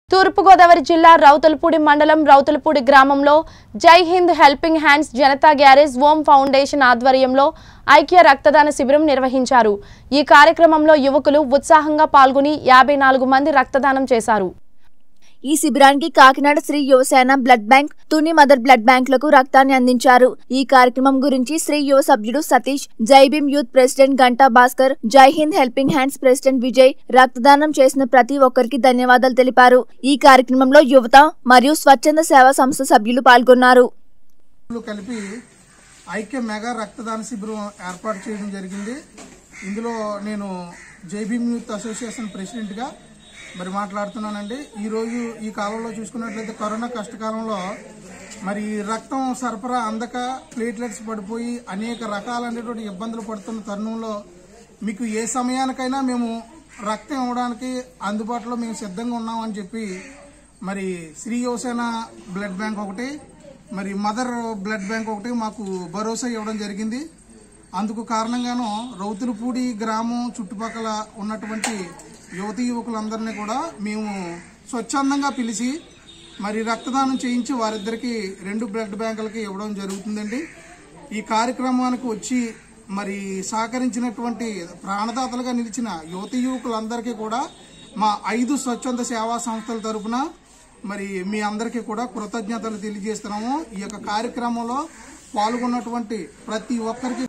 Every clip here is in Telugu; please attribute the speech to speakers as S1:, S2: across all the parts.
S1: తూర్పుగోదావరి జిల్లా రౌతులపూడి మండలం రౌతులపూడి గ్రామంలో Jai Hind helping hands Janata garage Om foundation ఆధ్వర్యంలో ఐక్య రక్తదాన శిబిరం నిర్వహించారు ఈ కార్యక్రమంలో యువకులు ఉత్సాహంగా పాల్గొని యాభై నాలుగు మంది రక్తదానం చేశారు
S2: ఈ శిబిరానికి Kakinada Shri Yuvasena blood bank Tuni mother blood బ్యాంకులకు రక్తాన్ని అందించారు ఈ కార్యక్రమం గురించి శ్రీ యువ సభ్యుడు Satish Jaibhim youth president Ganta Bhaskar Jai Hind helping hands president Vijay రక్తదానం చేసిన ప్రతి ఒక్కరికి ధన్యవాదాలు తెలిపారు ఈ కార్యక్రమంలో యువత మరియు స్వచ్ఛంద సేవా సంస్థ సభ్యులు పాల్గొన్నారు
S3: లు కలిపి ఐక్య మెగా రక్తదాన శిబిరం ఏర్పాటు చేయడం జరిగింది ఇందులో నేను జైభీమ్ యూత్ అసోసియేషన్ ప్రెసిడెంట్గా మరి మాట్లాడుతున్నానండి ఈరోజు ఈ కాలంలో చూసుకున్నట్లయితే కరోనా కష్టకాలంలో మరి రక్తం సరఫరా అందక ప్లేట్లెట్స్ పడిపోయి అనేక రకాలైనటువంటి ఇబ్బందులు పడుతున్న తరుణంలో మీకు ఏ సమయానికైనా మేము రక్తం ఇవ్వడానికి అందుబాటులో మేము సిద్ధంగా ఉన్నామని చెప్పి మరి శ్రీ యువసేన బ్లడ్ బ్యాంక్ ఒకటి మరి మదర్ బ్లడ్ బ్యాంక్ ఒకటి మాకు భరోసా ఇవ్వడం జరిగింది అందుకు కారణంగాను రౌతులపూడి గ్రామం చుట్టుపక్కల ఉన్నటువంటి యువతి యువకులందరినీ కూడా మేము స్వచ్ఛందంగా పిలిచి మరి రక్తదానం చేయించి వారిద్దరికి రెండు బ్లడ్ బ్యాంకులకి ఇవ్వడం జరుగుతుందండి ఈ కార్యక్రమానికి వచ్చి మరి సహకరించినటువంటి ప్రాణదాతలుగా నిలిచిన యువతి యువకులందరికీ కూడా మా ఐదు స్వచ్ఛంద సేవా సంస్థల తరపున మరి మీ అందరికీ కూడా కృతజ్ఞతలు తెలియజేస్తున్నాము ఈ యొక్క కార్యక్రమంలో పాల్గొన్నటువంటి ప్రతి ఒక్కరికి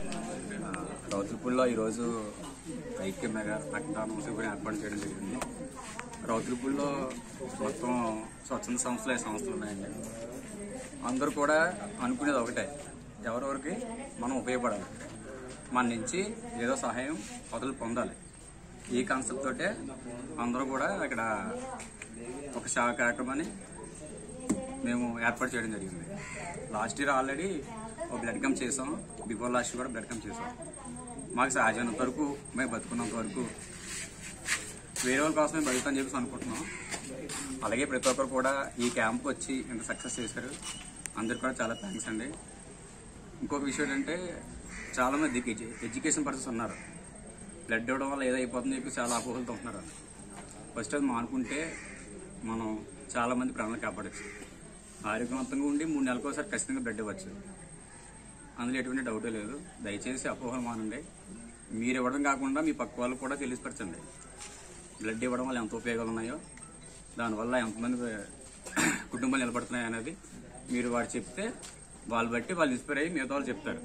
S4: రౌతులపూడిలో ఈరోజు ఐక్య మెగా రక్తదానం శిబిరం ఏర్పాటు చేయడం జరిగింది రౌతులపూడిలో మొత్తం స్వచ్ఛంద సంస్థలు ఐదు సంస్థలు ఉన్నాయండి అందరూ కూడా అనుకునేది ఒకటే ఎవరెవరికి మనం ఉపయోగపడాలి మన నుంచి ఏదో సహాయం వదులు పొందాలి ఈ కాన్సెప్ట్ తోటే అందరూ కూడా ఇక్కడ ఒక సేవా కార్యక్రమాన్ని మేము ఏర్పాటు చేయడం జరిగింది లాస్ట్ ఇయర్ ఆల్రెడీ ఒక బ్లడ్ క్యాంప్ చేసాం బిఫోర్ లాస్ట్ ఇయర్ కూడా బ్లడ్ క్యాంప్ చేసాం మాకు సహజమైనంత వరకు మేము బతుకున్నంత వరకు వేరే వాళ్ళ కోసమే బతుకుతామని చెప్పేసి అనుకుంటున్నాం అలాగే ప్రతి ఒక్కరు కూడా ఈ క్యాంప్ వచ్చి ఇంత సక్సెస్ చేశారు అందరికి కూడా చాలా థ్యాంక్స్ అండి ఇంకొక విషయం ఏంటంటే చాలా మంది ఎడ్యు- ఎడ్యుకేషన్ పర్సన్స్ ఉన్నారు బ్లడ్ ఇవ్వడం వల్ల ఏదైపోతుందని చెప్పి చాలా అపోహలతో ఉంటున్నారు ఫస్ట్ అది మానుకుంటే మనం చాలా మంది ప్రాణాలు కాపాడచ్చు ఆరోగ్యవంతంగా ఉండి మూడు నెలలకు ఒకసారి ఖచ్చితంగా బ్లడ్ ఇవ్వచ్చు అందులో ఎటువంటి డౌటే లేదు దయచేసి అపోహలు మానండి మీరు ఇవ్వడం కాకుండా మీ పక్క వాళ్ళు కూడా తెలియపరచండి బ్లడ్ ఇవ్వడం వల్ల ఎంత ఉపయోగాలు ఉన్నాయో దానివల్ల ఎంతమంది కుటుంబాలు నిలబడుతున్నాయి అనేది మీరు వాడు చెప్తే వాళ్ళు బట్టి వాళ్ళు ఇన్స్పైర్ అయ్యి మిగతా వాళ్ళు చెప్తారు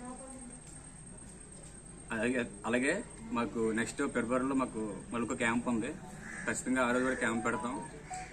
S4: అలాగే అలాగే మాకు నెక్స్ట్ ఫిబ్రవరిలో మాకు మళ్ళీ క్యాంప్ ఉంది ఖచ్చితంగా ఆ రోజు కూడా క్యాంప్ పెడతాం